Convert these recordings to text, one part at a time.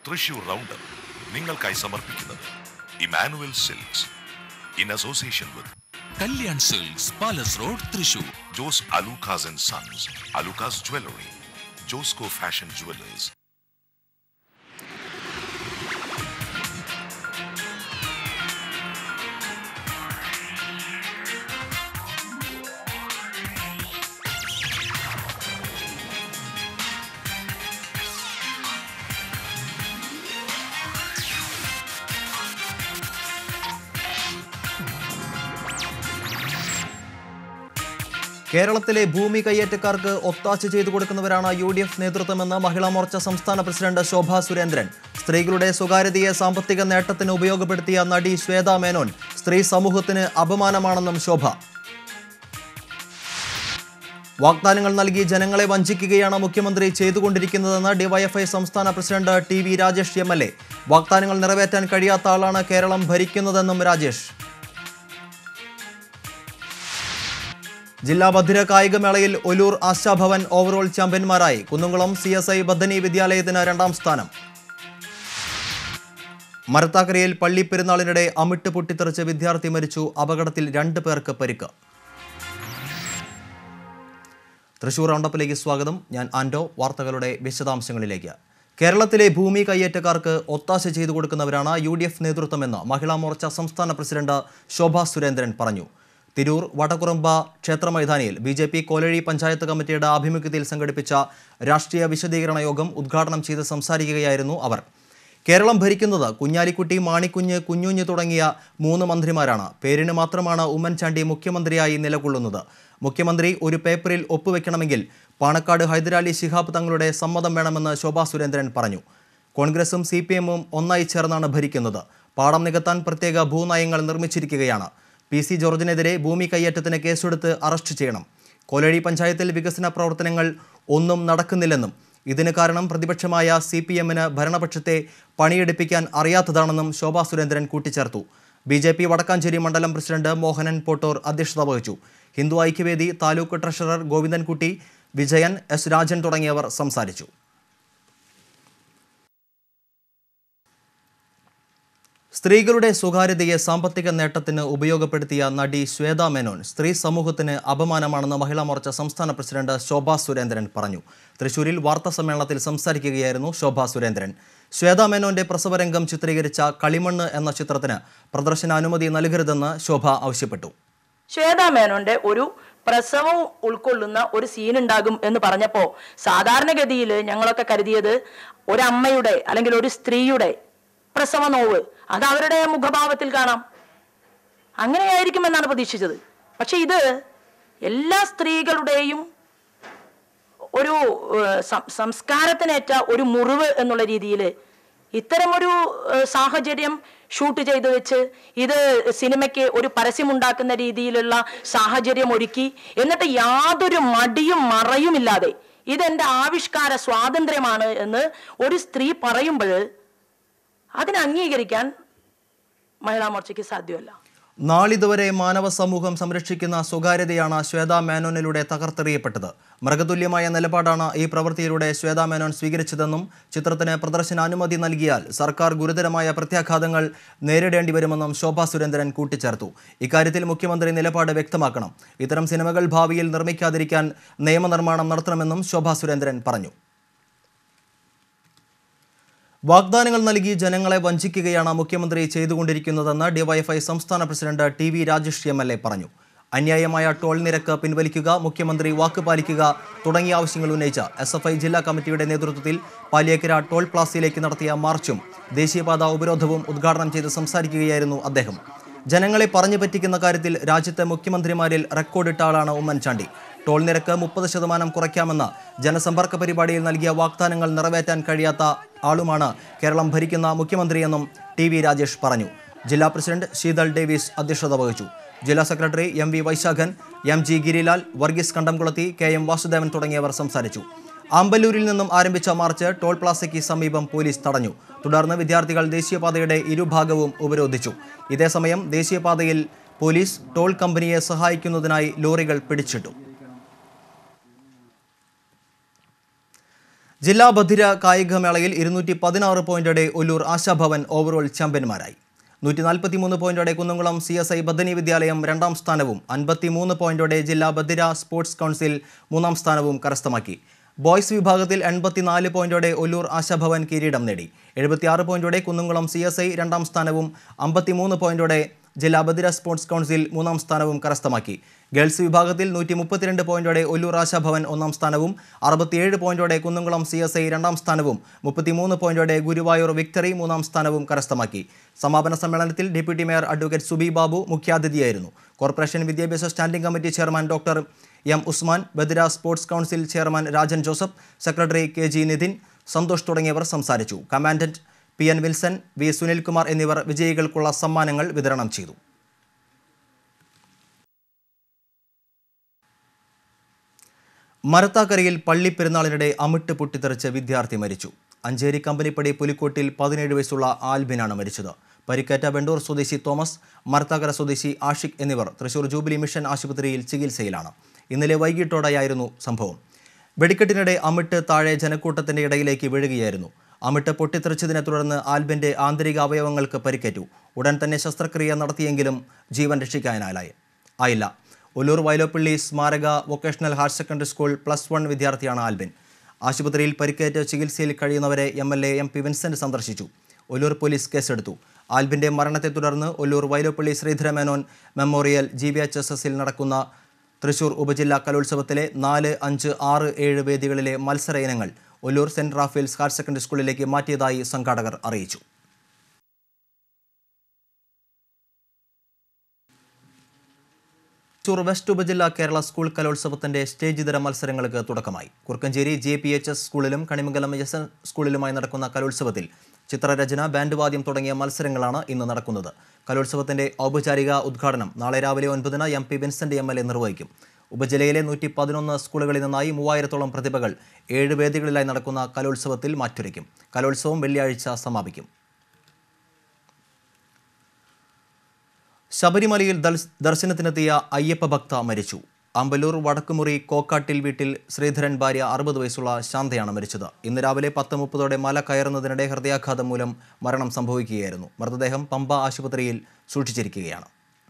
Thrissur rounder നിങ്ങൾക്കായി സമർപ്പിക്കുന്നത് Emmanuel silks in association with Kalyan silks palace road Thrissur Jose Alukkas and sons Alukkas jewellery Josco fashion jewellers കേരളത്തിലെ ഭൂമി കയ്യേറ്റക്കാർക്ക് ഒത്താശ ചെയ്തു കൊടുക്കുന്നവരാണ് യു ഡി എഫ് നേതൃത്വമെന്ന് മഹിളാ മോർച്ച സംസ്ഥാന പ്രസിഡന്റ് ശോഭ സുരേന്ദ്രൻ സ്ത്രീകളുടെ സ്വകാര്യതയെ സാമ്പത്തിക നേട്ടത്തിന് ഉപയോഗപ്പെടുത്തിയ നടി ശ്വേത മേനോൻ സ്ത്രീ സമൂഹത്തിന് അപമാനമാണെന്നും ശോഭ വാഗ്ദാനങ്ങൾ നൽകി ജനങ്ങളെ വഞ്ചിക്കുകയാണ് മുഖ്യമന്ത്രി ചെയ്തുകൊണ്ടിരിക്കുന്നതെന്ന് ഡിവൈഎഫ്ഐ സംസ്ഥാന president T V Rajesh M L A വാഗ്ദാനങ്ങൾ നിറവേറ്റാൻ കഴിയാത്ത ആളാണ് കേരളം ഭരിക്കുന്നതെന്നും രാജേഷ് ജില്ലാ ബധിര കായികമേളയിൽ ഒലൂർ ആശാഭവൻ ഓവറോൾ ചാമ്പ്യന്മാരായി കുന്നുംകുളം സി എസ് ഐ ബദനി വിദ്യാലയത്തിന് രണ്ടാം സ്ഥാനം മരത്താക്കരയിൽ പള്ളി പെരുന്നാളിനിടെ അമിട്ട് പൊട്ടിത്തെറിച്ച് വിദ്യാർത്ഥി മരിച്ചു അപകടത്തിൽ രണ്ട് പേർക്ക് പരിക്ക് തൃശൂർ റൗണ്ടപ്പിലേക്ക് സ്വാഗതം ഞാൻ ആൻഡോ വാർത്തകളുടെ വിശദാംശങ്ങളിലേക്ക് കേരളത്തിലെ ഭൂമി കയ്യേറ്റക്കാർക്ക് ഒത്താശ ചെയ്തു കൊടുക്കുന്നവരാണ് യു ഡി എഫ് നേതൃത്വമെന്ന് മഹിളാ മോർച്ച സംസ്ഥാന പ്രസിഡന്റ് ശോഭ സുരേന്ദ്രൻ പറഞ്ഞു തിരൂർ വടക്കുറമ്പ ക്ഷേത്ര മൈതാനിയിൽ B J P Kolazhy panchayat കമ്മിറ്റിയുടെ ആഭിമുഖ്യത്തിൽ സംഘടിപ്പിച്ച രാഷ്ട്രീയ വിശദീകരണ യോഗം ഉദ്ഘാടനം ചെയ്ത് സംസാരിക്കുകയായിരുന്നു അവർ കേരളം ഭരിക്കുന്നത് കുഞ്ഞാലിക്കുട്ടി മാണിക്കുഞ്ഞ് കുഞ്ഞുഞ്ഞ് തുടങ്ങിയ മൂന്ന് മന്ത്രിമാരാണ് പേരിന് മാത്രമാണ് ഉമ്മൻചാണ്ടി മുഖ്യമന്ത്രിയായി നിലകൊള്ളുന്നത് മുഖ്യമന്ത്രി ഒരു പേപ്പറിൽ ഒപ്പുവെക്കണമെങ്കിൽ പാണക്കാട് ഹൈദരാലി ശിഹാബ് തങ്ങളുടെ സമ്മതം വേണമെന്ന് ശോഭാ സുരേന്ദ്രൻ പറഞ്ഞു കോൺഗ്രസും സി പി എമ്മും ഒന്നായി ചേർന്നാണ് ഭരിക്കുന്നത് പാടം നികത്താൻ പ്രത്യേക ഭൂനയങ്ങൾ നിർമ്മിച്ചിരിക്കുകയാണ് പി സി ജോർജിനെതിരെ ഭൂമി കയ്യേറ്റത്തിന് കേസെടുത്ത് അറസ്റ്റ് ചെയ്യണം കോലഴി പഞ്ചായത്തിൽ വികസന പ്രവർത്തനങ്ങൾ ഒന്നും നടക്കുന്നില്ലെന്നും ഇതിന് കാരണം പ്രതിപക്ഷമായ സി പി എമ്മിന് ഭരണപക്ഷത്തെ പണിയെടുപ്പിക്കാൻ അറിയാത്തതാണെന്നും ശോഭാ സുരേന്ദ്രൻ കൂട്ടിച്ചേർത്തു ബി ജെ പി വടക്കാഞ്ചേരി മണ്ഡലം പ്രസിഡന്റ് മോഹനൻ പോട്ടൂർ അധ്യക്ഷത വഹിച്ചു ഹിന്ദു ഐക്യവേദി താലൂക്ക് ട്രഷറർ ഗോവിന്ദൻകുട്ടി വിജയൻ എസ് രാജൻ തുടങ്ങിയവർ സംസാരിച്ചു സ്ത്രീകളുടെ സ്വകാര്യതയെ സാമ്പത്തിക നേട്ടത്തിന് ഉപയോഗപ്പെടുത്തിയ നടി ശ്വേത മേനോൻ സ്ത്രീ സമൂഹത്തിന് അപമാനമാണെന്ന് മഹിളാ മോർച്ച സംസ്ഥാന പ്രസിഡന്റ് ശോഭ സുരേന്ദ്രൻ പറഞ്ഞു തൃശൂരിൽ വാർത്താ സമ്മേളനത്തിൽ സംസാരിക്കുകയായിരുന്നു ശോഭ സുരേന്ദ്രൻ ശ്വേത മേനോന്റെ പ്രസവരംഗം ചിത്രീകരിച്ച കളിമണ്ണ് എന്ന ചിത്രത്തിന് പ്രദർശനാനുമതി നൽകരുതെന്ന് ശോഭ ആവശ്യപ്പെട്ടു ശ്വേത മേനോന്റെ ഒരു പ്രസവം ഉൾക്കൊള്ളുന്ന ഒരു സീൻ ഉണ്ടാകും എന്ന് പറഞ്ഞപ്പോ സാധാരണഗതിയിൽ ഞങ്ങളൊക്കെ കരുതിയത് ഒരമ്മയുടെ അല്ലെങ്കിൽ ഒരു സ്ത്രീയുടെ പ്രസവ നോവ് അത് അവരുടെ മുഖഭാവത്തിൽ കാണാം അങ്ങനെയായിരിക്കും എന്നാണ് പ്രതീക്ഷിച്ചത് പക്ഷെ ഇത് എല്ലാ സ്ത്രീകളുടെയും ഒരു ഏഹ്, സം- സംസ്കാരത്തിനേറ്റ ഒരു മുറിവ് എന്നുള്ള രീതിയിൽ ഇത്തരമൊരു ഏഹ്, സാഹചര്യം ഷൂട്ട് ചെയ്ത് വെച്ച് ഇത് സിനിമയ്ക്ക് ഒരു പരസ്യമുണ്ടാക്കുന്ന രീതിയിലുള്ള സാഹചര്യം ഒരുക്കി എന്നിട്ട് യാതൊരു മടിയും മറയുമില്ലാതെ ഇതെന്റെ ആവിഷ്കാര സ്വാതന്ത്ര്യമാണ് എന്ന് ഒരു സ്ത്രീ പറയുമ്പോൾ അതിനെ അംഗീകരിക്കാൻ മഹിളാ മോർച്ചയ്ക്ക് സാധ്യമല്ല നാളിതുവരെ മാനവ സമൂഹം സംരക്ഷിക്കുന്ന സ്വകാര്യതയാണ് ശ്വേതാ മേനോനിലൂടെ തകർത്തെറിയപ്പെട്ടത് മൃഗതുല്യമായ നിലപാടാണ് ഈ പ്രവൃത്തിയിലൂടെ ശ്വേതാ മേനോൻ സ്വീകരിച്ചതെന്നും ചിത്രത്തിന് പ്രദർശനാനുമതി നൽകിയാൽ സർക്കാർ ഗുരുതരമായ പ്രത്യാഘാതങ്ങൾ നേരിടേണ്ടി വരുമെന്നും ശോഭാ സുരേന്ദ്രൻ കൂട്ടിച്ചേർത്തു ഇക്കാര്യത്തിൽ മുഖ്യമന്ത്രി നിലപാട് വ്യക്തമാക്കണം ഇത്തരം സിനിമകൾ ഭാവിയിൽ നിർമ്മിക്കാതിരിക്കാൻ നിയമനിർമ്മാണം നടത്തണമെന്നും ശോഭാ സുരേന്ദ്രൻ പറഞ്ഞു വാഗ്ദാനങ്ങൾ നൽകി ജനങ്ങളെ വഞ്ചിക്കുകയാണ് മുഖ്യമന്ത്രി ചെയ്തുകൊണ്ടിരിക്കുന്നതെന്ന് ഡിവൈഎഫ്ഐ സംസ്ഥാന president T V Rajesh M L A പറഞ്ഞു അന്യായമായ ടോൾ നിരക്ക് പിൻവലിക്കുക മുഖ്യമന്ത്രി വാക്ക് പാലിക്കുക തുടങ്ങിയ ആവശ്യങ്ങൾ ഉന്നയിച്ച എസ് എഫ് ഐ ജില്ലാ കമ്മിറ്റിയുടെ നേതൃത്വത്തിൽ പാലിയേക്കര ടോൾ പ്ലാസയിലേക്ക് നടത്തിയ മാർച്ചും ദേശീയപാത ഉപരോധവും ഉദ്ഘാടനം ചെയ്ത് സംസാരിക്കുകയായിരുന്നു അദ്ദേഹം ജനങ്ങളെ പറഞ്ഞു പറ്റിക്കുന്ന കാര്യത്തിൽ രാജ്യത്തെ മുഖ്യമന്ത്രിമാരിൽ റെക്കോർഡിട്ട ആളാണ് ഉമ്മൻചാണ്ടി ടോൾ നിരക്ക് മുപ്പത് ശതമാനം കുറയ്ക്കാമെന്ന് ജനസമ്പർക്ക പരിപാടിയിൽ നൽകിയ വാഗ്ദാനങ്ങൾ നിറവേറ്റാൻ കഴിയാത്ത ആളുമാണ് കേരളം ഭരിക്കുന്ന മുഖ്യമന്ത്രിയെന്നും ടി വി രാജേഷ് പറഞ്ഞു ജില്ലാ പ്രസിഡന്റ് ശീതൾ ഡേവിസ് അധ്യക്ഷത വഹിച്ചു ജില്ലാ secretary M V Vaishakhan M G Girilal Varghese കണ്ടംകുളത്തി കെ എം വാസുദേവൻ തുടങ്ങിയവർ സംസാരിച്ചു ആമ്പല്ലൂരിൽ നിന്നും ആരംഭിച്ച മാർച്ച് ടോൾ പ്ലാസയ്ക്ക് സമീപം പോലീസ് തടഞ്ഞു തുടർന്ന് വിദ്യാർത്ഥികൾ ദേശീയപാതയുടെ ഇരുഭാഗവും ഉപരോധിച്ചു ഇതേസമയം ദേശീയപാതയിൽ പോലീസ് ടോൾ കമ്പനിയെ സഹായിക്കുന്നതിനായി ലോറികൾ പിടിച്ചിട്ടു ജില്ലാ ബധിര കായികമേളയിൽ ഇരുന്നൂറ്റി പതിനാറ് പോയിന്റോടെ ഒല്ലൂർ ആശാഭവൻ ഓവറോൾ ചാമ്പ്യന്മാരായി നൂറ്റി നാൽപ്പത്തി മൂന്ന് പോയിന്റോടെ Kunnamkulam C S I Bethany വിദ്യാലയം രണ്ടാം സ്ഥാനവും അൻപത്തി മൂന്ന് പോയിന്റോടെ ജില്ലാ ബധിര സ്പോർട്സ് കൗൺസിൽ മൂന്നാം സ്ഥാനവും കരസ്ഥമാക്കി ബോയ്സ് വിഭാഗത്തിൽ എൺപത്തിനാല് പോയിന്റോടെ ഒല്ലൂർ ആശാഭവൻ കിരീടം നേടി എഴുപത്തിയാറ് പോയിന്റോടെ കുന്നംകുളം സി എസ് ഐ രണ്ടാം സ്ഥാനവും അമ്പത്തിമൂന്ന് പോയിന്റോടെ ജില്ലാ ബദിര സ്പോർട്സ് കൗൺസിൽ മൂന്നാം സ്ഥാനവും കരസ്ഥമാക്കി ഗേൾസ് വിഭാഗത്തിൽ നൂറ്റി മുപ്പത്തിരണ്ട് പോയിന്റോടെ ഒല്ലൂർ ആശാഭവൻ ഒന്നാം സ്ഥാനവും അറുപത്തിയേഴ് പോയിന്റോടെ കുന്നംകുളം സി എസ് ഐ രണ്ടാം സ്ഥാനവും മുപ്പത്തിമൂന്ന് പോയിന്റോടെ ഗുരുവായൂർ വിക്ടറി മൂന്നാം സ്ഥാനവും കരസ്ഥമാക്കി സമാപന സമ്മേളനത്തിൽ deputy mayor advocate Subi Babu മുഖ്യാതിഥിയായിരുന്നു കോർപ്പറേഷൻ വിദ്യാഭ്യാസ standing committee chairman doctor M Usman ബദിര sports council chairman Rajan Joseph secretary K G Nithin Santhosh തുടങ്ങിയവർ സംസാരിച്ചു commandant P N Wilson V Sunilkumar എന്നിവർ വിജയികൾക്കുള്ള സമ്മാനങ്ങൾ വിതരണം ചെയ്തു മരത്താക്കരയിൽ പള്ളിപ്പെരുന്നാളിനിടെ അമിട്ട് പൊട്ടിത്തെറിച്ച് വിദ്യാർത്ഥി മരിച്ചു അഞ്ചേരി കമ്പനിപ്പടി പുലിക്കോട്ടിൽ പതിനേഴ് വയസ്സുള്ള ആൽബിനാണ് മരിച്ചത് പരിക്കേറ്റ വെണ്ടൂർ സ്വദേശി തോമസ് മരത്താക്കര സ്വദേശി ആഷിഖ് എന്നിവർ തൃശൂർ ജൂബിലി മിഷൻ ആശുപത്രിയിൽ ചികിത്സയിലാണ് ഇന്നലെ വൈകിട്ടോടെയായിരുന്നു സംഭവം വെടിക്കെട്ടിനിടെ അമിട്ട് താഴെ ജനക്കൂട്ടത്തിന്റെ ഇടയിലേക്ക് വീഴുകയായിരുന്നു അമിട്ട് പൊട്ടിത്തെറിച്ചതിനെ തുടർന്ന് ആൽബിന്റെ ആന്തരിക അവയവങ്ങൾക്ക് പരിക്കേറ്റു ഉടൻ തന്നെ ശസ്ത്രക്രിയ നടത്തിയെങ്കിലും ജീവൻ രക്ഷിക്കാനായി ആയില്ല ഒല്ലൂർ വയലോപ്പള്ളി സ്മാരക vocational higher secondary school plus one വിദ്യാർത്ഥിയാണ് ആൽബിൻ ആശുപത്രിയിൽ പരിക്കേറ്റ് ചികിത്സയിൽ കഴിയുന്നവരെ M L A M P Vincent സന്ദർശിച്ചു ഒല്ലൂർ പോലീസ് കേസെടുത്തു ആൽബിന്റെ മരണത്തെ തുടർന്ന് Ollur Vyloppilli Sreedharamenon memorial G B H S എസിൽ നടക്കുന്ന തൃശൂർ ഉപജില്ലാ കലോത്സവത്തിലെ നാല് അഞ്ച് ആറ് ഏഴ് വേദികളിലെ മത്സര ഇനങ്ങൾ Ollur saint Raphael's higher secondary സ്കൂളിലേക്ക് മാറ്റിയതായി സംഘാടകർ അറിയിച്ചു തൃശൂർ വെസ്റ്റ് ഉപജില്ല കേരള സ്കൂൾ കലോത്സവത്തിന്റെ സ്റ്റേജ് ഇതര മത്സരങ്ങൾക്ക് തുടക്കമായി Kurkkancheri J P H S സ്കൂളിലും കണിമംഗലം എസ് എൻ സ്കൂളിലുമായി നടക്കുന്ന കലോത്സവത്തിൽ ചിത്രരചന ബാൻഡ് വാദ്യം തുടങ്ങിയ മത്സരങ്ങളാണ് ഇന്ന് നടക്കുന്നത് കലോത്സവത്തിന്റെ ഔപചാരിക ഉദ്ഘാടനം നാളെ രാവിലെ ഒൻപതിന് M P Vincent M L A നിർവഹിക്കും ഉപജില്ലയിലെ നൂറ്റി പതിനൊന്ന് സ്കൂളുകളിൽ നിന്നായി മൂവായിരത്തോളം പ്രതിഭകൾ ഏഴ് വേദികളിലായി നടക്കുന്ന കലോത്സവത്തിൽ മാറ്റുരയ്ക്കും കലോത്സവം വെള്ളിയാഴ്ച സമാപിക്കും ശബരിമലയിൽ ദർശ- ദർശനത്തിനെത്തിയ അയ്യപ്പ ഭക്ത മരിച്ചു അമ്പലൂർ വടക്കുമുറി കോക്കാട്ടിൽ വീട്ടിൽ ശ്രീധരൻ ഭാര്യ അറുപത് വയസ്സുള്ള ശാന്തയാണ് മരിച്ചത് ഇന്ന് രാവിലെ പത്ത് മുപ്പതോടെ മല കയറുന്നതിനിടെ ഹൃദയാഘാതം മൂലം മരണം സംഭവിക്കുകയായിരുന്നു മൃതദേഹം പമ്പ ആശുപത്രിയിൽ സൂക്ഷിച്ചിരിക്കുകയാണ്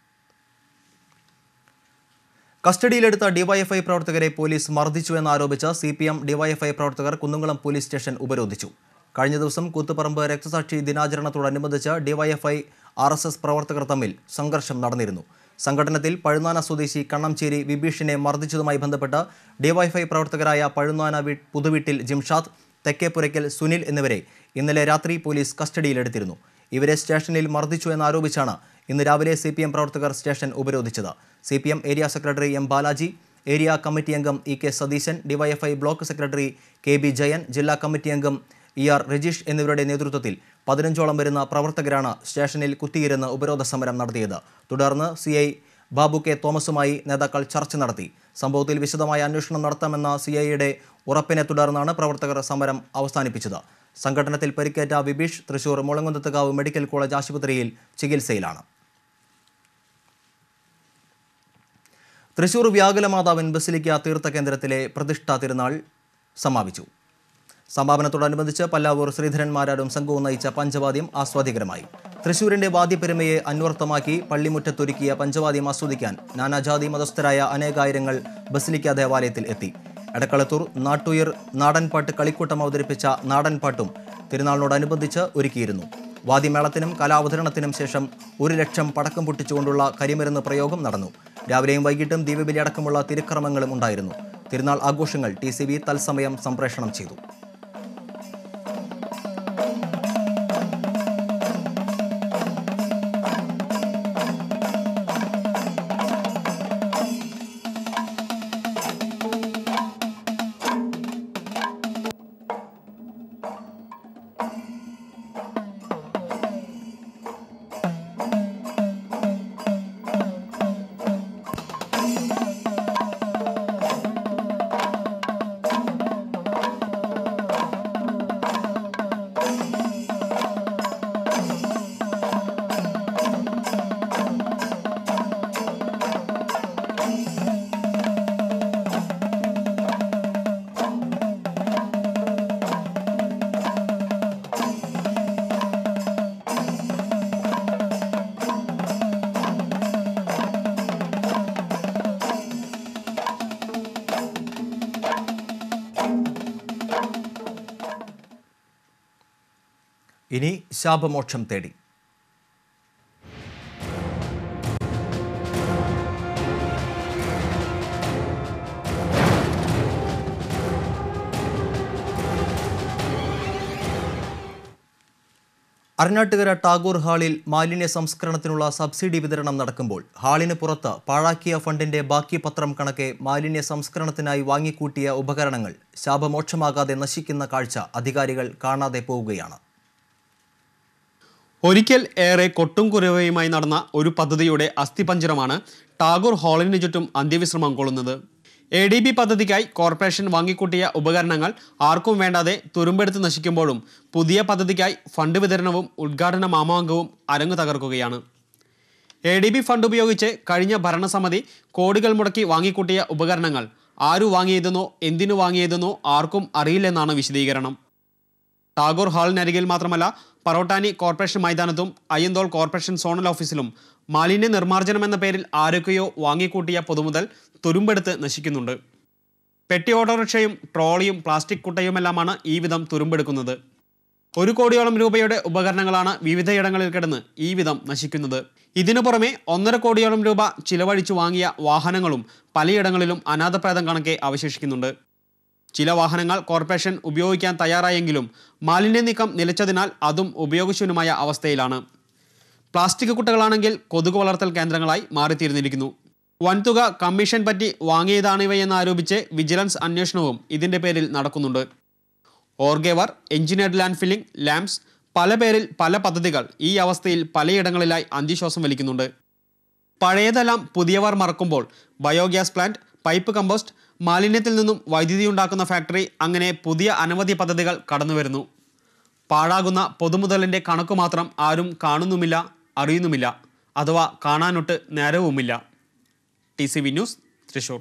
കസ്റ്റഡിയിലെടുത്ത ഡിവൈഎഫ്ഐ പ്രവർത്തകരെ പോലീസ് മർദ്ദിച്ചു എന്നാരോപിച്ച് സി പി എം ഡിവൈഎഫ്ഐ പ്രവർത്തകർ കുന്നംകുളം പോലീസ് സ്റ്റേഷൻ ഉപരോധിച്ചു കഴിഞ്ഞ ദിവസം കൂത്തുപറമ്പ് രക്തസാക്ഷി ദിനാചരണത്തോടനുബന്ധിച്ച് ഡിവൈഎഫ്ഐ ആർ എസ് എസ് പ്രവർത്തകർ തമ്മിൽ സംഘർഷം നടന്നിരുന്നു സംഘടനത്തിൽ പഴുന്നാന സ്വദേശി കണ്ണംചേരി വിഭീഷിനെ മർദ്ദിച്ചതുമായി ബന്ധപ്പെട്ട് ഡിവൈഎഫ്ഐ പ്രവർത്തകരായ പഴുന്നാന വീ പുതുവീട്ടിൽ ജിംഷാദ് തെക്കേപ്പുരയ്ക്കൽ സുനിൽ എന്നിവരെ ഇന്നലെ രാത്രി പോലീസ് കസ്റ്റഡിയിലെടുത്തിരുന്നു ഇവരെ സ്റ്റേഷനിൽ മർദ്ദിച്ചു എന്നാരോപിച്ചാണ് ഇന്ന് രാവിലെ സി പി എം പ്രവർത്തകർ സ്റ്റേഷൻ ഉപരോധിച്ചത് C P M area secretary M Balaji area committee അംഗം E K Satheesan DYFI block secretary K B Jayan ജില്ലാ കമ്മിറ്റി അംഗം ഇ ആർ രജീഷ് എന്നിവരുടെ നേതൃത്വത്തിൽ പതിനഞ്ചോളം വരുന്ന പ്രവർത്തകരാണ് സ്റ്റേഷനിൽ കുത്തിയിരുന്ന് ഉപരോധ സമരം നടത്തിയത് തുടർന്ന് സി ഐ ബാബു കെ തോമസുമായി നേതാക്കൾ ചർച്ച നടത്തി സംഭവത്തിൽ വിശദമായ അന്വേഷണം നടത്താമെന്ന സി ഐയുടെ ഉറപ്പിനെ തുടർന്നാണ് പ്രവർത്തകർ സമരം അവസാനിപ്പിച്ചത് സംഘടനത്തിൽ പരിക്കേറ്റ വിബീഷ് തൃശൂർ മുളങ്കുന്നത്തുകാവ് മെഡിക്കൽ കോളേജ് ആശുപത്രിയിൽ ചികിത്സയിലാണ് തൃശൂർ വ്യാകുലമാതാവൻ ബസിലിക്ക തീർത്ഥ കേന്ദ്രത്തിലെ പ്രതിഷ്ഠാ തിരുനാൾ സമാപിച്ചു സമാപനത്തോടനുബന്ധിച്ച് പല്ലാവൂർ ശ്രീധരന്മാരാരും സംഘവും നയിച്ച പഞ്ചവാദ്യം ആസ്വാദികരമായി തൃശൂരിന്റെ വാദ്യപ്പെരുമയെ അന്വർത്ഥമാക്കി പള്ളിമുറ്റത്തൊരുക്കിയ പഞ്ചവാദ്യം ആസ്വദിക്കാൻ നാനാജാതി മതസ്ഥരായ അനേകായിരങ്ങൾ ബസിലിക്ക ദേവാലയത്തിൽ എത്തി എടക്കളത്തൂർ നാട്ടുയർ നാടൻപാട്ട് കളിക്കൂട്ടം അവതരിപ്പിച്ച നാടൻപാട്ടും തിരുനാളിനോടനുബന്ധിച്ച് ഒരുക്കിയിരുന്നു വാദ്യമേളത്തിനും കലാവതരണത്തിനും ശേഷം ഒരു ലക്ഷം പടക്കം പൊട്ടിച്ചുകൊണ്ടുള്ള കരിമരുന്ന് പ്രയോഗം നടന്നു രാവിലെയും വൈകിട്ടും ദീപബലി അടക്കമുള്ള തിരുക്രമങ്ങളും ഉണ്ടായിരുന്നു തിരുനാൾ ആഘോഷങ്ങൾ ടി സി ബി തത്സമയം സംപ്രേഷണം ചെയ്തു ഇനി ശാപമോക്ഷം തേടി അരനാട്ടുകര ടാഗോർ ഹാളിൽ മാലിന്യ സംസ്കരണത്തിനുള്ള സബ്സിഡി വിതരണം നടക്കുമ്പോൾ ഹാളിന് പുറത്ത് പാഴാക്കിയ ഫണ്ടിന്റെ ബാക്കി പത്രം കണക്കെ മാലിന്യ സംസ്കരണത്തിനായി വാങ്ങിക്കൂട്ടിയ ഉപകരണങ്ങൾ ശാപമോക്ഷമാകാതെ നശിക്കുന്ന കാഴ്ച അധികാരികൾ കാണാതെ പോവുകയാണ് ഒരിക്കൽ ഏറെ കൊട്ടും കുരവയുമായി നടന്ന ഒരു പദ്ധതിയുടെ അസ്ഥിപഞ്ചരമാണ് ടാഗോർ ഹാളിന് ചുറ്റും അന്ത്യവിശ്രമം കൊള്ളുന്നത് എ ഡി ബി പദ്ധതിക്കായി കോർപ്പറേഷൻ വാങ്ങിക്കൂട്ടിയ ഉപകരണങ്ങൾ ആർക്കും വേണ്ടാതെ തുരുമ്പെടുത്ത് നശിക്കുമ്പോഴും പുതിയ പദ്ധതിക്കായി ഫണ്ട് വിതരണവും ഉദ്ഘാടന മാമാങ്കവും അരങ്ങു തകർക്കുകയാണ് എ ഡി ബി ഫണ്ട് ഉപയോഗിച്ച് കഴിഞ്ഞ ഭരണസമിതി കോടികൾ മുടക്കി വാങ്ങിക്കൂട്ടിയ ഉപകരണങ്ങൾ ആരു വാങ്ങിയതെന്നോ എന്തിനു വാങ്ങിയതെന്നോ ആർക്കും അറിയില്ലെന്നാണ് വിശദീകരണം ടാഗോർ ഹാളിനരികിൽ മാത്രമല്ല പറോട്ടാനി കോർപ്പറേഷൻ മൈതാനത്തും അയ്യന്തോൾ കോർപ്പറേഷൻ സോണൽ ഓഫീസിലും മാലിന്യ നിർമ്മാർജ്ജനം എന്ന പേരിൽ ആരൊക്കെയോ വാങ്ങിക്കൂട്ടിയ പൊതുമുതൽ തുരുമ്പെടുത്ത് നശിക്കുന്നുണ്ട് പെട്ടി ഓട്ടോറിക്ഷയും ട്രോളിയും പ്ലാസ്റ്റിക് കുട്ടയുമെല്ലാമാണ് ഈ വിധം തുരുമ്പെടുക്കുന്നത് ഒരു കോടിയോളം രൂപയുടെ ഉപകരണങ്ങളാണ് വിവിധയിടങ്ങളിൽ കിടന്ന് ഈ വിധം നശിക്കുന്നത് ഇതിനു പുറമെ ഒന്നര കോടിയോളം രൂപ ചിലവഴിച്ചു വാങ്ങിയ വാഹനങ്ങളും പലയിടങ്ങളിലും അനാഥപ്രേതം കണക്കെ അവശേഷിക്കുന്നുണ്ട് ചില വാഹനങ്ങൾ കോർപ്പറേഷൻ ഉപയോഗിക്കാൻ തയ്യാറായെങ്കിലും മാലിന്യ നീക്കം നിലച്ചതിനാൽ അതും ഉപയോഗശൂന്യമായ അവസ്ഥയിലാണ് പ്ലാസ്റ്റിക് കുട്ടകളാണെങ്കിൽ കൊതുക് വളർത്തൽ കേന്ദ്രങ്ങളായി മാറിത്തീർന്നിരിക്കുന്നു വൻതുക കമ്മീഷൻ പറ്റി വാങ്ങിയതാണിവയെന്ന് ആരോപിച്ച് വിജിലൻസ് അന്വേഷണവും ഇതിന്റെ പേരിൽ നടക്കുന്നുണ്ട് ഓർഗേവർ എഞ്ചിനീയർഡ് ലാൻഡ് ഫില്ലിംഗ് ലാംപ്സ് പല പേരിൽ പല പദ്ധതികൾ ഈ അവസ്ഥയിൽ പലയിടങ്ങളിലായി അന്തിശ്വാസം വലിക്കുന്നുണ്ട് പഴയതെല്ലാം പുതിയവർ മറക്കുമ്പോൾ ബയോഗ്യാസ് പ്ലാന്റ് പൈപ്പ് കമ്പോസ്റ്റ് മാലിന്യത്തിൽ നിന്നും വൈദ്യുതി ഉണ്ടാക്കുന്ന ഫാക്ടറി അങ്ങനെ പുതിയ അനവധി പദ്ധതികൾ കടന്നുവരുന്നു പാഴാകുന്ന പൊതുമുതലിൻ്റെ കണക്ക് മാത്രം ആരും കാണുന്നുമില്ല അറിയുന്നുമില്ല അഥവാ കാണാനൊട്ട് നേരവുമില്ല T C V news Thrissur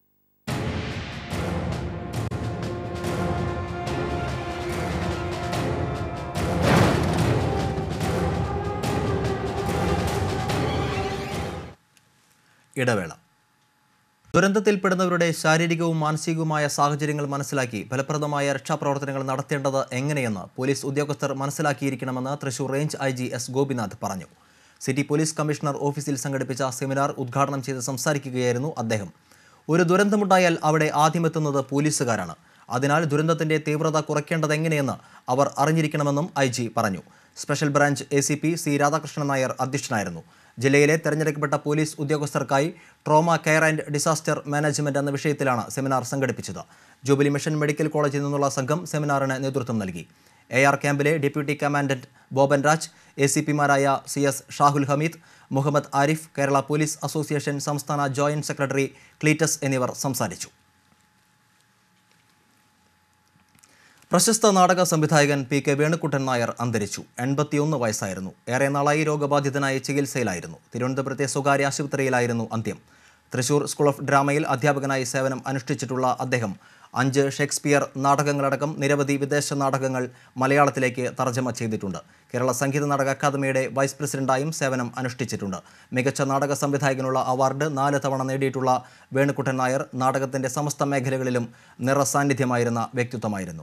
ഇടവേള ദുരന്തത്തിൽപ്പെടുന്നവരുടെ ശാരീരികവും മാനസികവുമായ സാഹചര്യങ്ങൾ മനസ്സിലാക്കി ഫലപ്രദമായ രക്ഷാപ്രവർത്തനങ്ങൾ നടത്തേണ്ടത് എങ്ങനെയെന്ന് പോലീസ് ഉദ്യോഗസ്ഥർ മനസ്സിലാക്കിയിരിക്കണമെന്ന് Thrissur range I G S Gopinath പറഞ്ഞു സിറ്റി പോലീസ് കമ്മീഷണർ ഓഫീസിൽ സംഘടിപ്പിച്ച സെമിനാർ ഉദ്ഘാടനം ചെയ്ത് സംസാരിക്കുകയായിരുന്നു അദ്ദേഹം ഒരു ദുരന്തമുണ്ടായാൽ അവിടെ ആദ്യമെത്തുന്നത് പോലീസുകാരാണ് അതിനാൽ ദുരന്തത്തിന്റെ തീവ്രത കുറയ്ക്കേണ്ടത് എങ്ങനെയെന്ന് അവർ അറിഞ്ഞിരിക്കണമെന്നും ഐ ജി പറഞ്ഞു special branch A C P C Radhakrishnan Nair അധ്യക്ഷനായിരുന്നു ജില്ലയിലെ തെരഞ്ഞെടുക്കപ്പെട്ട പോലീസ് ഉദ്യോഗസ്ഥർക്കായി trauma care and disaster management എന്ന വിഷയത്തിലാണ് സെമിനാർ സംഘടിപ്പിച്ചത് ജൂബിലി മിഷൻ മെഡിക്കൽ കോളേജിൽ നിന്നുള്ള സംഘം സെമിനാറിന് നേതൃത്വം നൽകി എ ആർ ക്യാമ്പിലെ deputy commandant Boban Raj A C പിമാരായ C S Shahul Hameed Muhammad Arif Kerala police association സംസ്ഥാന ജോയിന്റ് സെക്രട്ടറി ക്ലീറ്റസ് എന്നിവർ സംസാരിച്ചു പ്രശസ്ത നാടക സംവിധായകൻ പി കെ വേണുക്കുട്ടൻ നായർ അന്തരിച്ചു എൺപത്തിയൊന്ന് വയസ്സായിരുന്നു ഏറെ നാളായി രോഗബാധിതനായി ചികിത്സയിലായിരുന്നു തിരുവനന്തപുരത്തെ സ്വകാര്യ ആശുപത്രിയിലായിരുന്നു അന്ത്യം തൃശൂർ സ്കൂൾ ഓഫ് ഡ്രാമയിൽ അധ്യാപകനായി സേവനം അനുഷ്ഠിച്ചിട്ടുള്ള അദ്ദേഹം അഞ്ച് ഷേക്സ്പിയർ നാടകങ്ങളടക്കം നിരവധി വിദേശ നാടകങ്ങൾ മലയാളത്തിലേക്ക് തർജ്ജമ ചെയ്തിട്ടുണ്ട് കേരള സംഗീത നാടക അക്കാദമിയുടെ വൈസ് പ്രസിഡന്റായും സേവനം അനുഷ്ഠിച്ചിട്ടുണ്ട് മികച്ച നാടക സംവിധായകനുള്ള അവാർഡ് നാല് തവണ നേടിയിട്ടുള്ള വേണുക്കുട്ടൻ നായർ നാടകത്തിന്റെ സമസ്ത മേഖലകളിലും നിറസാന്നിധ്യമായിരുന്ന വ്യക്തിത്വമായിരുന്നു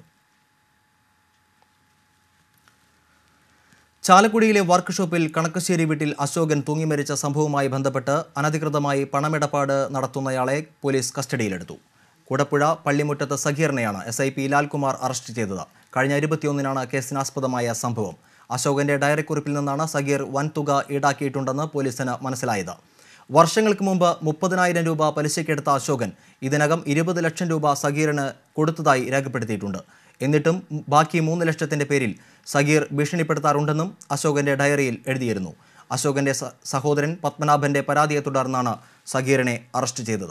ചാലക്കുടിയിലെ വർക്ക്ഷോപ്പിൽ കണക്കശ്ശേരി വീട്ടിൽ അശോകൻ തൂങ്ങിമരിച്ച സംഭവവുമായി ബന്ധപ്പെട്ട് അനധികൃതമായി പണമിടപാട് നടത്തുന്നയാളെ പോലീസ് കസ്റ്റഡിയിലെടുത്തു കുടപ്പുഴ പള്ളിമുറ്റത്ത് സഗീറിനെയാണ് S I P Lalkumar arrest ചെയ്തത് കഴിഞ്ഞ ഇരുപത്തിയൊന്നിനാണ് കേസിനാസ്പദമായ സംഭവം അശോകന്റെ ഡയറിക്കുറിപ്പിൽ നിന്നാണ് സഗീർ വൻതുക ഈടാക്കിയിട്ടുണ്ടെന്ന് പോലീസിന് മനസ്സിലായത് വർഷങ്ങൾക്ക് മുമ്പ് മുപ്പതിനായിരം രൂപ പലിശയ്ക്കെടുത്ത അശോകൻ ഇതിനകം ഇരുപത് ലക്ഷം രൂപ സഗീറിന് കൊടുത്തതായി രേഖപ്പെടുത്തിയിട്ടുണ്ട് എന്നിട്ടും ബാക്കി മൂന്ന് ലക്ഷത്തിന്റെ പേരിൽ സഗീർ ഭീഷണിപ്പെടുത്താറുണ്ടെന്നും അശോകന്റെ ഡയറിയിൽ എഴുതിയിരുന്നു അശോകന്റെ സ- സഹോദരൻ പത്മനാഭന്റെ പരാതിയെ തുടർന്നാണ് സഗീറിനെ അറസ്റ്റ് ചെയ്തത്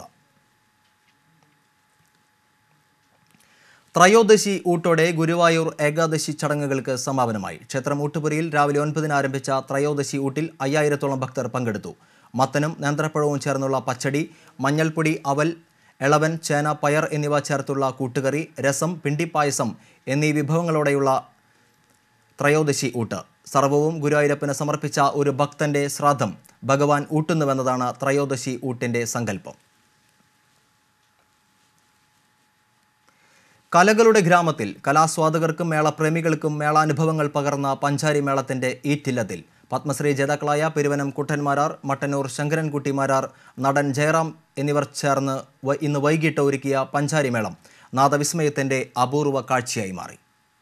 ത്രയോദശി ഊട്ടോടെ ഗുരുവായൂർ ഏകാദശി ചടങ്ങുകൾക്ക് സമാപനമായി ക്ഷേത്രം ഊട്ടുപുരയിൽ രാവിലെ ഒൻപതിന് ആരംഭിച്ച ത്രയോദശി ഊട്ടിൽ അയ്യായിരത്തോളം ഭക്തർ പങ്കെടുത്തു മത്തനും നേന്ത്രപ്പഴവും ചേർന്നുള്ള പച്ചടി മഞ്ഞൾപ്പൊടി അവൽ എളവൻ ചേന പയർ എന്നിവ ചേർത്തുള്ള കൂട്ടുകറി രസം പിണ്ടിപ്പായസം എന്നീ വിഭവങ്ങളോടെയുള്ള ത്രയോദശി ഊട്ട് സർവവും ഗുരുവായൂരപ്പന് സമർപ്പിച്ച ഒരു ഭക്തന്റെ ശ്രാദ്ധം ഭഗവാൻ ഊട്ടുന്നുവെന്നതാണ് ത്രയോദശി ഊട്ടിന്റെ സങ്കല്പം കലകളുടെ ഗ്രാമത്തിൽ കലാസ്വാദകർക്കും മേളപ്രേമികൾക്കും മേളാനുഭവങ്ങൾ പകർന്ന പഞ്ചാരി മേളത്തിന്റെ ഈറ്റില്ലത്തിൽ പത്മശ്രീ ജേതാക്കളായ പെരുവനം കുട്ടന്മാരാർ മട്ടന്നൂർ ശങ്കരൻകുട്ടിമാരാർ നടൻ ജയറാം എന്നിവർ ചേർന്ന് വ- ഇന്ന് വൈകിട്ട് ഒരുക്കിയ പഞ്ചാരി മേളം നാദവിസ്മയത്തിന്റെ അപൂർവ കാഴ്ചയായി മാറി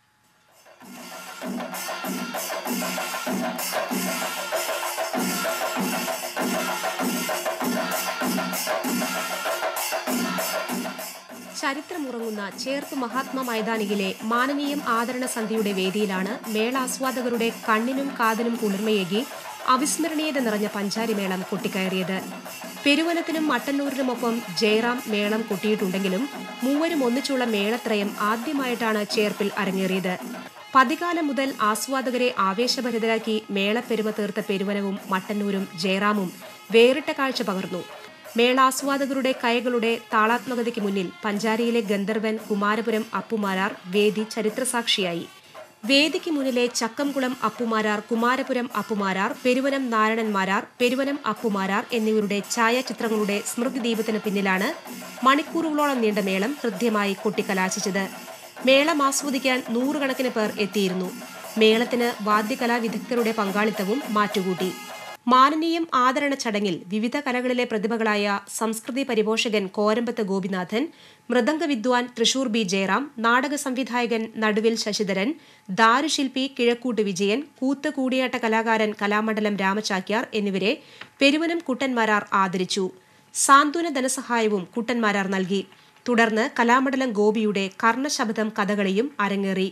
ചരിത്രമുറങ്ങുന്ന ചേർപ്പ് മഹാത്മാ മൈതാനിയിലെ മാനനീയം ആദരണ സന്ധ്യയുടെ വേദിയിലാണ് മേളാസ്വാദകരുടെ കണ്ണിനും കാതിനും കുളിർമയേകി അവിസ്മരണീയത നിറഞ്ഞ പഞ്ചാരിമേളം കൊട്ടിക്കയറിയത് പെരുവനത്തിനും മട്ടന്നൂരിനുമൊപ്പം ജയറാം മേളം കൊട്ടിയിട്ടുണ്ടെങ്കിലും മൂവരും ഒന്നിച്ചുള്ള മേളത്രയം ആദ്യമായിട്ടാണ് ചേർപ്പിൽ അരങ്ങേറിയത് പതികാലം മുതൽ ആസ്വാദകരെ ആവേശഭരിതരാക്കി മേളപ്പെരുമ തീർത്ത പെരുവനവും മട്ടന്നൂരും ജയറാമും വേറിട്ട കാഴ്ച പകർന്നു മേളാസ്വാദകരുടെ കൈകളുടെ താളാത്മകതയ്ക്ക് മുന്നിൽ പഞ്ചാരിയിലെ ഗന്ധർവൻ കുമാരപുരം അപ്പുമാരാർ വേദി ചരിത്രസാക്ഷിയായി വേദിക്ക് മുന്നിലെ ചക്കംകുളം അപ്പുമാരാർ കുമാരപുരം അപ്പുമാരാർ പെരുവനം നാരായണന്മാരാർ പെരുവനം അപ്പുമാരാർ എന്നിവരുടെ ഛായാചിത്രങ്ങളുടെ സ്മൃതിദീപത്തിന് പിന്നിലാണ് മണിക്കൂറുകളോളം നീണ്ട മേളം ഹൃദ്യമായി കൊട്ടിക്കലാശിച്ചത് മേളം ആസ്വദിക്കാൻ നൂറുകണക്കിന് പേർ എത്തിയിരുന്നു മേളത്തിന് വാദ്യകലാ വിദഗ്ധരുടെ പങ്കാളിത്തവും മാറ്റുകൂട്ടി മാനനീയം ആദരണ ചടങ്ങിൽ വിവിധ കലകളിലെ പ്രതിഭകളായ സംസ്കൃതി പരിപോഷകൻ കോരമ്പത്ത് ഗോപിനാഥൻ മൃദംഗ വിദ്വാൻ തൃശൂർ ബി ജയറാം നാടക സംവിധായകൻ നടുവിൽ ശശിധരൻ ദാരുശില്പി കിഴക്കൂട്ട് വിജയൻ കൂത്ത് കൂടിയാട്ട കലാകാരൻ കലാമണ്ഡലം രാമചാക്യാർ എന്നിവരെ പെരുവനം കുട്ടന്മാരാർ ആദരിച്ചു സാന്ത്വന ധനസഹായവും കുട്ടന്മാരാർ നൽകി തുടർന്ന് കലാമണ്ഡലം ഗോപിയുടെ കർണശബ്ദം കഥകളിയും അരങ്ങേറി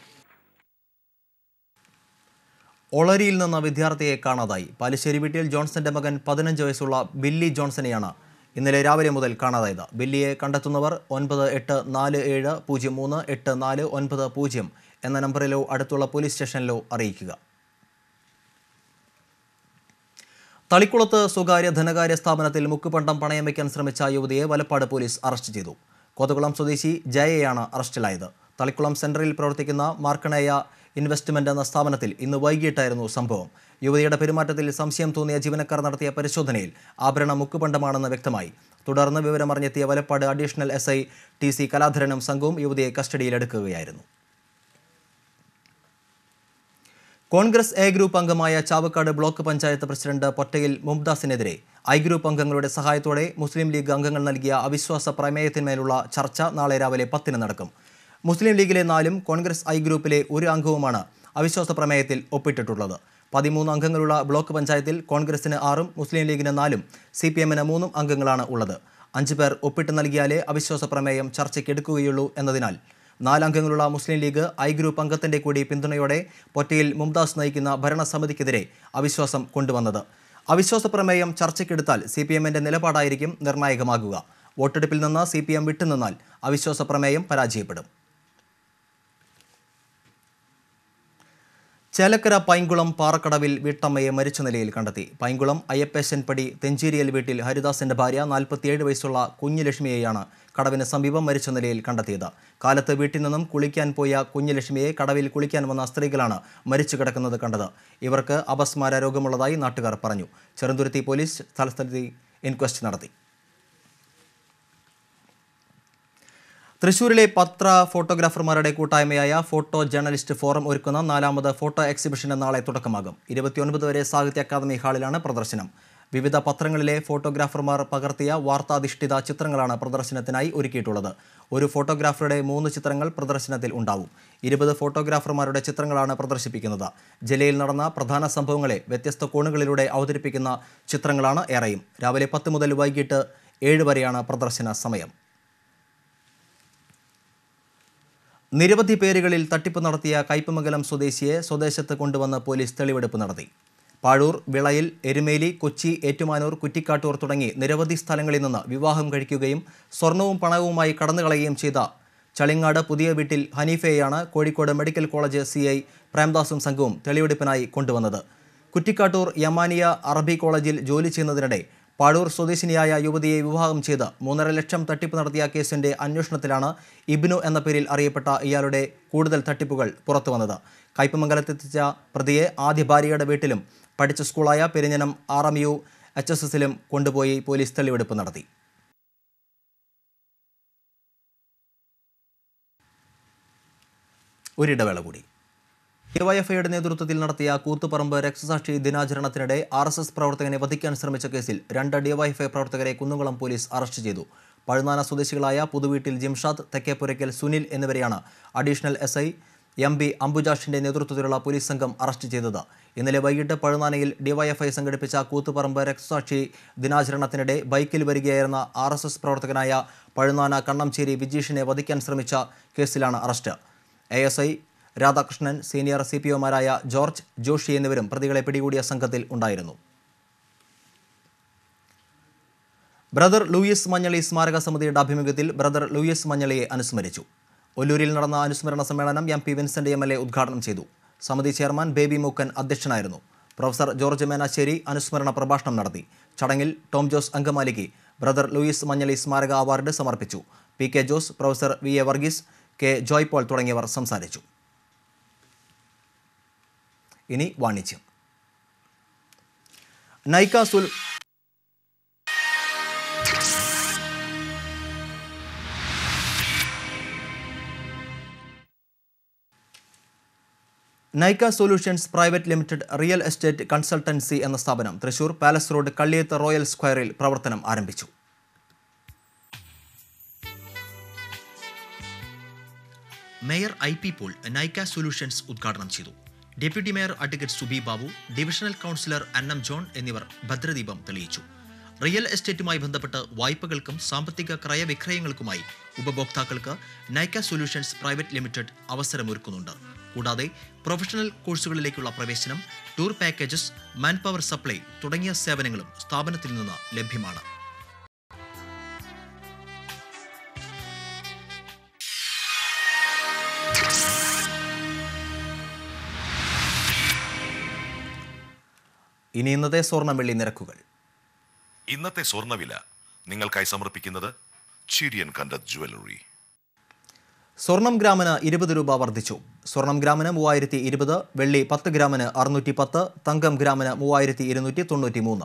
ഒളരിയിൽ നിന്ന് വിദ്യാർത്ഥിയെ കാണാതായി പാലിശ്ശേരി വീട്ടിൽ ജോൺസന്റെ മകൻ പതിനഞ്ച് വയസ്സുള്ള ബില്ലി ജോൺസനെയാണ് ഇന്നലെ രാവിലെ മുതൽ കാണാതായത് ബില്ലിയെ കണ്ടെത്തുന്നവർ ഒൻപത് എട്ട് നാല് ഏഴ് പൂജ്യം മൂന്ന് എട്ട് നാല് ഒൻപത് പൂജ്യം എന്ന നമ്പറിലോ അടുത്തുള്ള പോലീസ് സ്റ്റേഷനിലോ അറിയിക്കുക തളിക്കുളത്ത് സ്വകാര്യ ധനകാര്യ സ്ഥാപനത്തിൽ മുക്കുപണ്ടം പണയം വയ്ക്കാൻ ശ്രമിച്ച യുവതിയെ വലപ്പാട് പോലീസ് അറസ്റ്റ് ചെയ്തു കോതകുളം സ്വദേശി ജയയാണ് അറസ്റ്റിലായത് തളിക്കുളം സെന്ററിൽ പ്രവർത്തിക്കുന്ന മാർക്കണേയ ഇൻവെസ്റ്റ്മെന്റ് എന്ന സ്ഥാപനത്തിൽ ഇന്ന് വൈകിട്ടായിരുന്നു സംഭവം യുവതിയുടെ പെരുമാറ്റത്തിൽ സംശയം തോന്നിയ ജീവനക്കാർ നടത്തിയ പരിശോധനയിൽ ആഭരണ മുക്കുപണ്ടമാണെന്ന് വ്യക്തമായി തുടർന്ന് വിവരമറിഞ്ഞെത്തിയ Valappad additional S I T C കലാധരനും സംഘവും യുവതിയെ കസ്റ്റഡിയിലെടുക്കുകയായിരുന്നു കോൺഗ്രസ് എ ഗ്രൂപ്പ് അംഗമായ ചാവക്കാട് ബ്ലോക്ക് പഞ്ചായത്ത് പ്രസിഡന്റ് പൊറ്റയിൽ മുംതാസിനെതിരെ ഐ ഗ്രൂപ്പ് അംഗങ്ങളുടെ സഹായത്തോടെ മുസ്ലിം ലീഗ് അംഗങ്ങൾ നൽകിയ അവിശ്വാസ പ്രമേയത്തിന്മേലുള്ള ചർച്ച നാളെ രാവിലെ പത്തിന് നടക്കും മുസ്ലിം ലീഗിലെ നാലും കോൺഗ്രസ് ഐ ഗ്രൂപ്പിലെ ഒരു അംഗവുമാണ് അവിശ്വാസ പ്രമേയത്തിൽ ഒപ്പിട്ടിട്ടുള്ളത് പതിമൂന്ന് അംഗങ്ങളുള്ള ബ്ലോക്ക് പഞ്ചായത്തിൽ കോൺഗ്രസിന് ആറും മുസ്ലിം ലീഗിന് നാലും സി പി എമ്മിന് മൂന്നും അംഗങ്ങളാണ് ഉള്ളത് അഞ്ച് പേർ ഒപ്പിട്ട് നൽകിയാലേ അവിശ്വാസ പ്രമേയം ചർച്ചയ്ക്കെടുക്കുകയുള്ളൂ എന്നതിനാൽ നാലംഗങ്ങളുള്ള മുസ്ലിം ലീഗ് ഐ ഗ്രൂപ്പ് അംഗത്തിന്റെ കൂടി പിന്തുണയോടെ പൊറ്റയിൽ മുംതാസ് നയിക്കുന്ന ഭരണസമിതിക്കെതിരെ അവിശ്വാസം കൊണ്ടുവന്നത് അവിശ്വാസ പ്രമേയം ചർച്ചയ്ക്കെടുത്താൽ സി പി എമ്മിന്റെ നിലപാടായിരിക്കും നിർണായകമാകുക വോട്ടെടുപ്പിൽ നിന്ന് സി പി എം വിട്ടുനിന്നാൽ അവിശ്വാസ പ്രമേയം പരാജയപ്പെടും ചേലക്കര പൈങ്കുളം പാറക്കടവിൽ വീട്ടമ്മയെ മരിച്ച നിലയിൽ കണ്ടെത്തി പൈങ്കുളം അയ്യപ്പേശൻപടി തെഞ്ചേരിയൽ വീട്ടിൽ ഹരിദാസിന്റെ ഭാര്യ നാൽപ്പത്തിയേഴ് വയസ്സുള്ള കുഞ്ഞുലക്ഷ്മിയെയാണ് കടവിന് സമീപം മരിച്ച നിലയിൽ കണ്ടെത്തിയത് കാലത്ത് വീട്ടിൽ നിന്നും കുളിക്കാൻ പോയ കുഞ്ഞുലക്ഷ്മിയെ കടവിൽ കുളിക്കാൻ വന്ന സ്ത്രീകളാണ് മരിച്ചു കിടക്കുന്നത് കണ്ടത് ഇവർക്ക് അപസ്മാര രോഗമുള്ളതായി നാട്ടുകാർ പറഞ്ഞു ചെറുതുരുത്തി പോലീസ് സ്ഥലത്തെത്തി ഇൻക്വസ്റ്റ് നടത്തി തൃശൂരിലെ പത്ര ഫോട്ടോഗ്രാഫർമാരുടെ കൂട്ടായ്മയായ ഫോട്ടോ ജേർണലിസ്റ്റ് ഫോറം ഒരുക്കുന്ന നാലാമത് ഫോട്ടോ എക്സിബിഷന് നാളെ തുടക്കമാകും ഇരുപത്തിയൊൻപത് വരെ സാഹിത്യ അക്കാദമി ഹാളിലാണ് പ്രദർശനം വിവിധ പത്രങ്ങളിലെ ഫോട്ടോഗ്രാഫർമാർ പകർത്തിയ വാർത്താധിഷ്ഠിത ചിത്രങ്ങളാണ് പ്രദർശനത്തിനായി ഒരുക്കിയിട്ടുള്ളത് ഒരു ഫോട്ടോഗ്രാഫറുടെ മൂന്ന് ചിത്രങ്ങൾ പ്രദർശനത്തിൽ ഉണ്ടാവും ഇരുപത് ഫോട്ടോഗ്രാഫർമാരുടെ ചിത്രങ്ങളാണ് പ്രദർശിപ്പിക്കുന്നത് ജില്ലയിൽ നടന്ന പ്രധാന സംഭവങ്ങളെ വ്യത്യസ്ത കോണുകളിലൂടെ അവതരിപ്പിക്കുന്ന ചിത്രങ്ങളാണ് ഏറെയും രാവിലെ പത്ത് മുതൽ വൈകിട്ട് ഏഴ് വരെയാണ് പ്രദർശന സമയം നിരവധി പേരുകളിൽ തട്ടിപ്പ് നടത്തിയ കയ്പമംഗലം സ്വദേശിയെ സ്വദേശത്ത് കൊണ്ടുവന്ന് പോലീസ് തെളിവെടുപ്പ് നടത്തി പാഴൂർ വിളയിൽ എരുമേലി കൊച്ചി ഏറ്റുമാനൂർ കുറ്റിക്കാട്ടൂർ തുടങ്ങി നിരവധി സ്ഥലങ്ങളിൽ നിന്ന് വിവാഹം കഴിക്കുകയും സ്വർണവും പണവുമായി കടന്നുകളയുകയും ചെയ്ത ചളിങ്ങാട് പുതിയ വീട്ടിൽ ഹനീഫയെയാണ് Kozhikode medical college C I പ്രേംദാസും സംഘവും തെളിവെടുപ്പിനായി കൊണ്ടുവന്നത് കുറ്റിക്കാട്ടൂർ യമാനിയ അറബി കോളേജിൽ ജോലി ചെയ്യുന്നതിനിടെ പാഴൂർ സ്വദേശിനിയായ യുവതിയെ വിവാഹം ചെയ്ത് മൂന്നര ലക്ഷം തട്ടിപ്പ് നടത്തിയ കേസിന്റെ അന്വേഷണത്തിലാണ് ഇബ്നു എന്ന പേരിൽ അറിയപ്പെട്ട ഇയാളുടെ കൂടുതൽ തട്ടിപ്പുകൾ പുറത്തുവന്നത് കയ്പമംഗലത്തെത്തിച്ച പ്രതിയെ ആദ്യ ഭാര്യയുടെ വീട്ടിലും പഠിച്ച സ്കൂളായ Perinjanam R M U H S എസിലും കൊണ്ടുപോയി പോലീസ് തെളിവെടുപ്പ് നടത്തി ഒരിടവേള കൂടി ഡിവൈഎഫ്ഐയുടെ നേതൃത്വത്തിൽ നടത്തിയ കൂത്തുപറമ്പ് രക്തസാക്ഷി ദിനാചരണത്തിനിടെ ആർ എസ് എസ് പ്രവർത്തകനെ വധിക്കാൻ ശ്രമിച്ച കേസിൽ രണ്ട് ഡിവൈഎഫ്ഐ പ്രവർത്തകരെ കുന്നുകുളം പോലീസ് അറസ്റ്റ് ചെയ്തു പഴുനാന സ്വദേശികളായ പുതുവീട്ടിൽ ജിംഷാദ് തെക്കേപ്പുരയ്ക്കൽ സുനിൽ എന്നിവരെയാണ് additional S I M B അംബുജാഷിന്റെ നേതൃത്വത്തിലുള്ള പോലീസ് സംഘം അറസ്റ്റ് ചെയ്തത് ഇന്നലെ വൈകിട്ട് പഴുനാനയിൽ ഡിവൈഎഫ്ഐ സംഘടിപ്പിച്ച കൂത്തുപറമ്പ് രക്തസാക്ഷി ദിനാചരണത്തിനിടെ ബൈക്കിൽ വരികയായിരുന്ന ആർ എസ് എസ് പ്രവർത്തകനായ പഴുനാന കണ്ണംചേരി വിജീഷിനെ വധിക്കാൻ ശ്രമിച്ച കേസിലാണ് arrest A S I Radhakrishnan senior C P ഒമാരായ ജോർജ് ജോഷി എന്നിവരും പ്രതികളെ പിടികൂടിയ സംഘത്തിൽ ഉണ്ടായിരുന്നു ബ്രദർ ലൂയിസ് മഞ്ഞളി സ്മാരക സമിതിയുടെ ആഭിമുഖ്യത്തിൽ ബ്രദർ ലൂയിസ് മഞ്ഞളിയെ അനുസ്മരിച്ചു ഒല്ലൂരിൽ നടന്ന അനുസ്മരണ സമ്മേളനം M P Vincent M L A ഉദ്ഘാടനം ചെയ്തു സമിതി ചെയർമാൻ ബേബി മൂക്കൻ അധ്യക്ഷനായിരുന്നു പ്രൊഫസർ ജോർജ് മേനാശ്ശേരി അനുസ്മരണ പ്രഭാഷണം നടത്തി ചടങ്ങിൽ ടോം ജോസ് അങ്കമാലിക്ക് ബ്രദർ ലൂയിസ് മഞ്ഞളി സ്മാരക അവാർഡ് സമർപ്പിച്ചു P K Jose professor V A Varghese K Joy Paul തുടങ്ങിയവർ സംസാരിച്ചു ഇനി വാണിജ്യം നൈക്ക സുൽ Naika solutions private limited real estate consultancy എന്ന സ്ഥാപനം Thrissur palace road Kalliyath royal സ്ക്വയറിൽ പ്രവർത്തനം ആരംഭിച്ചു mayor I P Paul Naika solutions ഉദ്ഘാടനം ചെയ്തു deputy mayor advocate Subi Babu divisional councillor Annam John എന്നിവർ ഭദ്രദീപം തെളിയിച്ചു റിയൽ എസ്റ്റേറ്റുമായി ബന്ധപ്പെട്ട് വായ്പകൾക്കും സാമ്പത്തിക ക്രയവിക്രയങ്ങൾക്കുമായി ഉപഭോക്താക്കൾക്ക് നൈക്ക സൊല്യൂഷൻസ് പ്രൈവറ്റ് ലിമിറ്റഡ് അവസരമൊരുക്കുന്നുണ്ട് കൂടാതെ പ്രൊഫഷണൽ കോഴ്സുകളിലേക്കുള്ള പ്രവേശനം tour packages man power supply തുടങ്ങിയ സേവനങ്ങളും സ്ഥാപനത്തിൽ നിന്ന് ലഭ്യമാണ് ഇനി ഇന്നത്തെ സ്വർണ്ണ വെള്ളി നിരക്കുകൾ ഇന്നത്തെ സ്വർണ്ണവില നിങ്ങൾക്കായി സമർപ്പിക്കുന്നത് ചിരിയൻ കണ്ടത് ജുവലറി സ്വർണം ഗ്രാമിന് ഇരുപത് രൂപ വർദ്ധിച്ചു സ്വർണം ഗ്രാമിന് മൂവായിരത്തി ഇരുപത് വെള്ളി പത്ത് ഗ്രാമിന് അറുന്നൂറ്റി പത്ത് തങ്കം ഗ്രാമിന് മൂവായിരത്തി ഇരുന്നൂറ്റി തൊണ്ണൂറ്റി മൂന്ന്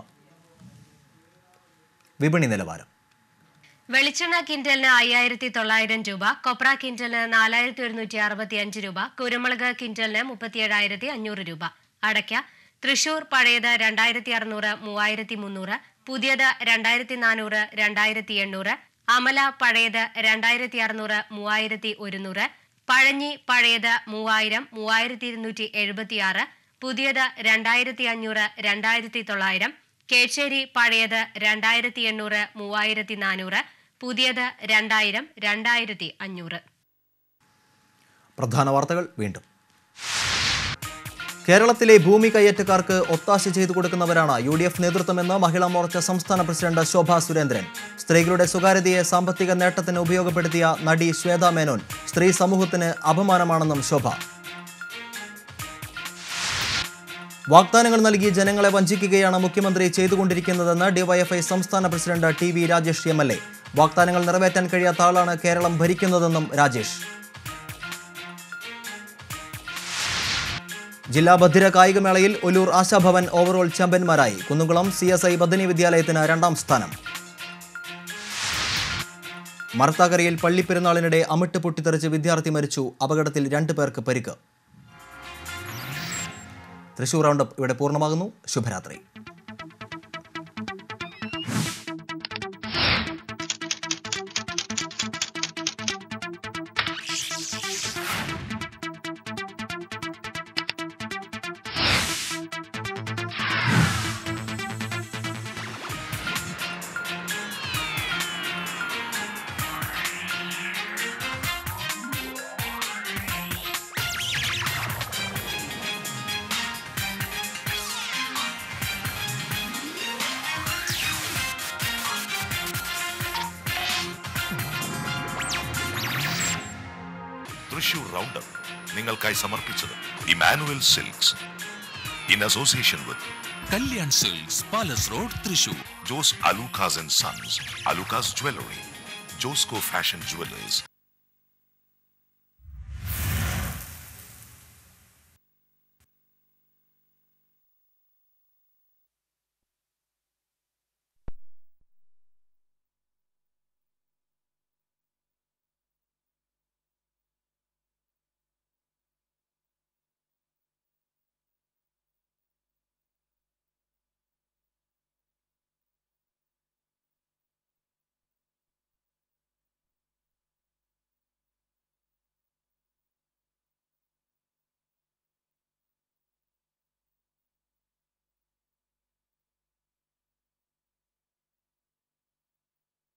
വിപണി നിലവാരം വെളിച്ചെണ്ണ കിൻഡലിന് അയ്യായിരത്തി തൊള്ളായിരം രൂപ കൊപ്ര കിൻഡലിന് നാലായിരത്തി ഒരുന്നൂറ്റി അറുപത്തി അഞ്ച് രൂപ കുരുമുളക് കിൻഡലിന് മുപ്പത്തിയേഴായിരത്തി അഞ്ഞൂറ് രൂപ അടയ്ക്ക തൃശൂർ പഴയത് രണ്ടായിരത്തി അറുന്നൂറ് മൂവായിരത്തി മുന്നൂറ് പുതിയത് രണ്ടായിരത്തി നാനൂറ് രണ്ടായിരത്തി എണ്ണൂറ് അമല പഴയത് രണ്ടായിരത്തി അറുന്നൂറ് മൂവായിരത്തി ഒരുന്നൂറ് പഴഞ്ഞി പഴയത് മൂവായിരം മൂവായിരത്തി ഇരുന്നൂറ്റി എഴുപത്തിയാറ് പുതിയത് രണ്ടായിരത്തി അഞ്ഞൂറ് രണ്ടായിരത്തി തൊള്ളായിരം കേച്ചേരി പഴയത് രണ്ടായിരത്തി എണ്ണൂറ് മൂവായിരത്തി നാനൂറ് പുതിയത് രണ്ടായിരം രണ്ടായിരത്തി അഞ്ഞൂറ് പ്രധാന വാർത്തകൾ വീണ്ടും കേരളത്തിലെ ഭൂമി കയ്യേറ്റക്കാർക്ക് ഒത്താശ ചെയ്തു കൊടുക്കുന്നവരാണ് യു ഡി എഫ് നേതൃത്വമെന്ന് മഹിളാ മോർച്ച സംസ്ഥാന പ്രസിഡന്റ് ശോഭ സുരേന്ദ്രൻ സ്ത്രീകളുടെ സ്വകാര്യതയെ സാമ്പത്തിക നേട്ടത്തിന് ഉപയോഗപ്പെടുത്തിയ നടി ശ്വേത മേനോൻ സ്ത്രീ സമൂഹത്തിന് അപമാനമാണെന്നും ശോഭ വാഗ്ദാനങ്ങൾ നൽകി ജനങ്ങളെ വഞ്ചിക്കുകയാണ് മുഖ്യമന്ത്രി ചെയ്തുകൊണ്ടിരിക്കുന്നതെന്ന് ഡിവൈഎഫ്ഐ സംസ്ഥാന president T V Rajesh M L A വാഗ്ദാനങ്ങൾ നിറവേറ്റാൻ കഴിയാത്ത ആളാണ് കേരളം ഭരിക്കുന്നതെന്നും രാജേഷ് ജില്ലാ ബധിര കായികമേളയിൽ ഒലൂർ ആശാഭവൻ ഓവറോൾ ചാമ്പ്യന്മാരായി കുന്നുകുളം സി എസ് ഐ ബദനി വിദ്യാലയത്തിന് രണ്ടാം സ്ഥാനം മർത്താക്കരയിൽ പള്ളിപ്പെരുന്നാളിനിടെ അമിട്ട് പൊട്ടിത്തെറിച്ച് വിദ്യാർത്ഥി മരിച്ചു അപകടത്തിൽ രണ്ടു പേർക്ക് പരിക്ക് തൃശൂർ റൗണ്ടപ്പ് ഇവിടെ പൂർണ്ണമാകുന്നു ശുഭരാത്രി തൃശൂർ റൗണ്ടപ്പ് നിങ്ങൾക്കായി സമർപ്പിച്ചത് Emmanuel silks in association with Kalyan silks palace road Thrissur Jose Alukkas and sons Alukkas jewellery Josco fashion jewellers